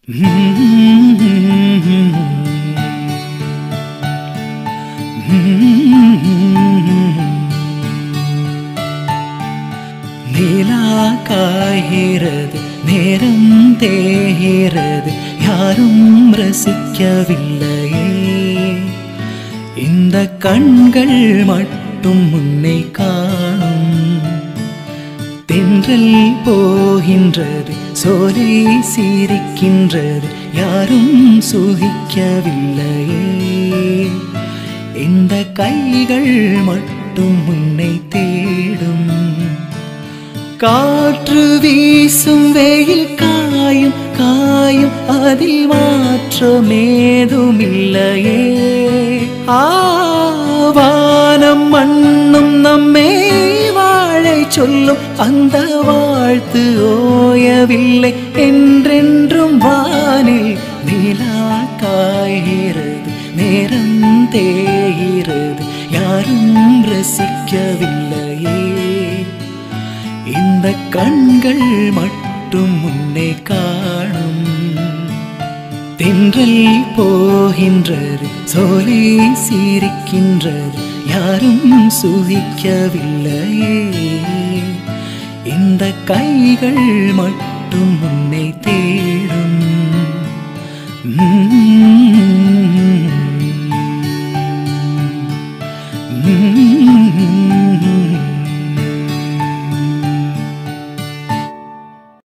நிலா காய்கிறது நேரம் தேகிறது யாரும் ரசிக்கவில்லையே இந்த கண்கள் மட்டும் உன்னை காணும் தென்றல் போகின்றது சோலை சிரிக்கின்றது யாரும் சுகிக்கவில்லையே இந்த கைகள் மட்டும் உன்னை தேடும் காற்று வீசும் வெயில் காயும் காயும் அதில் மாற்றமேதும் இல்லையே ஆவானம் மண்ணும் நம்மே வாழை சொல்லும் அந்த வாழ்த்து ஓயவில்லை என்றென்றும் வானில் நிலா காய்கிறது நேரம் தேகிறது யாரும் ரசிக்கவில்லையே இந்த கண்கள் மட்டும் முன்னே காணும் தென்றல் போகின்றது சோலை சிரிக்கின்றது யாரும் சுகிக்கவில்லையே இந்த கைகள் மட்டும் முன்னை தேடும் உம்